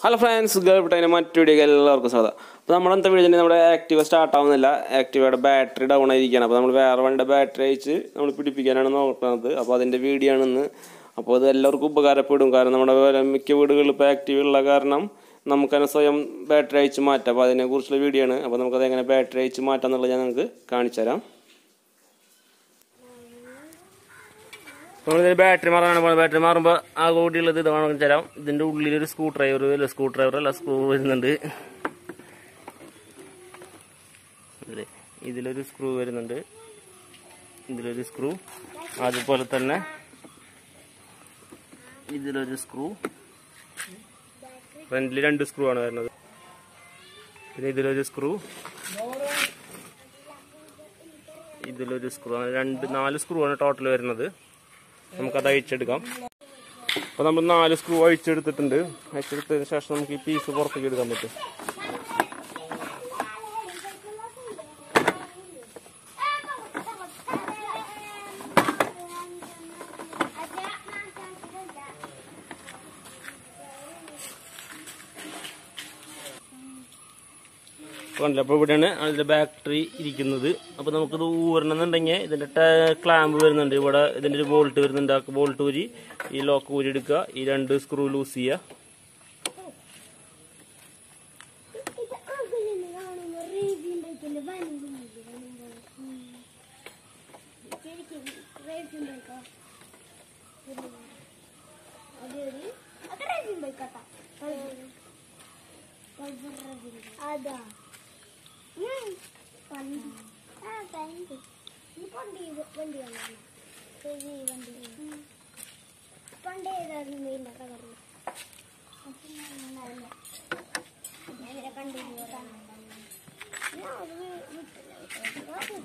Hello friends ഗൾഫിട്ടതിന് മറ്റു video എല്ലാവർക്കും സ്വാഗതം അപ്പോൾ നമ്മൾ എന്താ വീഡിയോ നമ്മുടെ ആക്റ്റീവ സ്റ്റാർട്ട് ആവുന്നില്ല ആക്റ്റീവയുടെ ബാറ്ററി ഡൗൺ ആയിരിക്കുകയാണ് അപ്പോൾ നമ്മൾ വേറെ വണ്ടിയുടെ ബാറ്ററി അയച്ച് നമ്മൾ പിടിപ്പിക്കാനാണ് നോക്കുന്നത് അപ്പോൾ അതിൻ്റെ വീഡിയോ ആണെന്ന് അപ്പോൾ അത് എല്ലാവർക്കും ഉപകാരപ്പെടും കാരണം നമ്മുടെ വേറെ മിക്ക വീടുകളിൽ ഇപ്പോൾ ആക്റ്റീവ് ഉള്ള കാരണം നമുക്കതിനെ സ്വയം ബാറ്ററി അയച്ച് മാറ്റാം അപ്പോൾ അതിനെക്കുറിച്ചുള്ള വീഡിയോ ആണ് അപ്പോൾ നമുക്കത് എങ്ങനെ ബാറ്ററി അയച്ച് മാറ്റാം എന്നുള്ളത് ഞാൻ നിങ്ങൾക്ക് കാണിച്ചു തരാം നമ്മളിതിന് ബാറ്ററി മാറാനാണ് പോകുന്നത് ബാറ്ററി മാറുമ്പോൾ ആ കൂടിയുള്ളത് ഇത് വേണമെങ്കിൽ തരാം ഇതിൻ്റെ ഉള്ളിലൊരു സ്ക്രൂ ഡ്രൈവർ അല്ല സ്ക്രൂ ഡ്രൈവർ അല്ല സ്ക്രൂ വരുന്നുണ്ട് ഇതില് ഇതിലൊരു സ്ക്രൂ വരുന്നുണ്ട് ഇതിലൊരു സ്ക്രൂ അതുപോലെ തന്നെ ഇതിലൊരു സ്ക്രൂ ഫ്രണ്ടിൽ രണ്ട് സ്ക്രൂ ആണ് വരുന്നത് പിന്നെ ഇതിലൊരു സ്ക്രൂ ഇതിലൊരു സ്ക്രൂ അങ്ങനെ രണ്ട് നാല് സ്ക്രൂ ആണ് ടോട്ടൽ വരുന്നത് നമുക്കത് അഴിച്ചെടുക്കാം അപ്പോൾ നമ്മൾ നാല് സ്ക്രൂ അഴിച്ചെടുത്തിട്ടുണ്ട് അഴിച്ചെടുത്തതിന് ശേഷം നമുക്ക് ഈ പീസ് പുറത്തേക്ക് എടുക്കാൻ പറ്റും കണ്ടില്ല അപ്പോൾ ഇവിടെയാണ് അതിന്റെ ബാറ്ററി ഇരിക്കുന്നത് അപ്പോൾ നമുക്കിത് ഊരണമെന്നുണ്ടെങ്കിൽ ഇതിന്റെ ക്ലാമ്പ് വരുന്നുണ്ട് ഇവിടെ ഇതിന്റെ ഒരു ബോൾട്ട് വരുന്നുണ്ട് ആ ബോൾട്ട് ഊരി ഈ ലോക്ക് ഊരി എടുക്കുക ഈ രണ്ട് സ്ക്രൂ ലൂസ് ചെയ്യുക അതാ വണ്ടി വണ്ടി വണ്ടിയാണ് വണ്ടി പണ്ട് ഏതായിരുന്നു ഇതിന്റെ കളർ ഞാൻ കണ്ടില്ല ഞാൻ അത് വിട്ടില്ല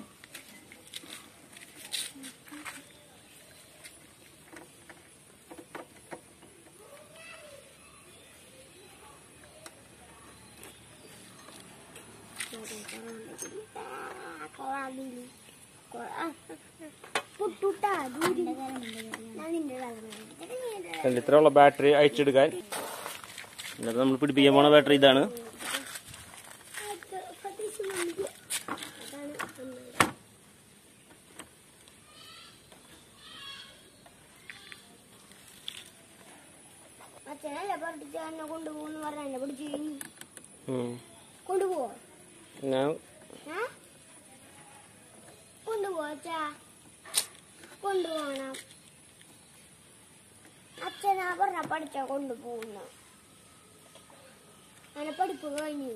കണ്ടില്ല ഇത്രയുള്ള ബാറ്ററി അയച്ചെടുക്കാൻ എന്നിട്ട് നമ്മൾ പിടിപ്പിക്കാൻ പോണ ബാറ്ററി ഇതാണ് അച്ഛനല്ലേ പഠിച്ച എന്നെ കൊണ്ടുപോകുന്നു പറഞ്ഞ എന്നെ പിടിച്ച് ഉം. കൊണ്ടുപോവോ ഞാൻ ഏ? കൊണ്ടുപോവാ അച്ഛാ കൊണ്ടുപോകണം അച്ഛനാ പറഞ്ഞ പഠിച്ച കൊണ്ടുപോകുന്നു അങ്ങനെ പഠിപ്പ് കഴിഞ്ഞു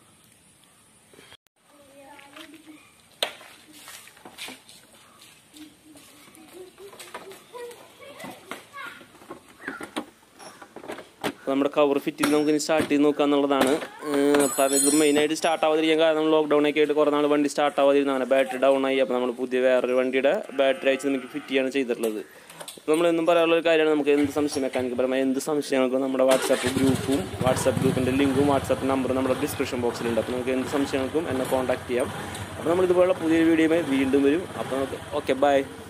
അപ്പോൾ നമ്മുടെ കവർ ഫിറ്റ് ചെയ്ത് നമുക്ക് ഇനി സ്റ്റാർട്ട് ചെയ്ത് നോക്കുക എന്നുള്ളതാണ് ഏഹ് കാരണം ഇത് മെയിനായിട്ട് സ്റ്റാർട്ട് ആവാതിരിക്കാൻ കാരണം ലോക്ക്ഡൗൺ ഒക്കെ ആയിട്ട് കുറേ നാൾ വണ്ടി സ്റ്റാർട്ട് ആവാതിരുന്നതാണ് ബാറ്ററി ഡൗൺ ആയി അപ്പോൾ നമ്മൾ പുതിയ വേറൊരു വണ്ടിയുടെ ബാറ്ററി അയച്ച് നമുക്ക് ഫിറ്റ് ചെയ്യാണ് ചെയ്തിട്ടുള്ളത് അപ്പോൾ നമ്മൾ എന്നും പറയാനുള്ള ഒരു കാര്യമാണ് നമുക്ക് എന്ത് സംശയം മെക്കാനിക് പരമായ എന്ത് സംശയങ്ങൾക്കും നമ്മുടെ വാട്സാപ്പ് ഗ്രൂപ്പും വാട്സാപ്പ് ഗ്രൂപ്പിൻ്റെ ലിങ്കും വാട്സാപ്പ് നമ്പറും നമ്മുടെ ഡിസ്ക്രിപ്ഷൻ ബോക്സിലുണ്ട് അപ്പോൾ നമുക്ക് എന്ത് സംശയങ്ങൾക്കും എന്നെ കോൺടാക്ട് ചെയ്യാം അപ്പോൾ നമ്മൾ ഇതുപോലുള്ള പുതിയ വീഡിയോയുമായി വീണ്ടും വരും അപ്പോൾ നമുക്ക് ഓക്കെ ബൈ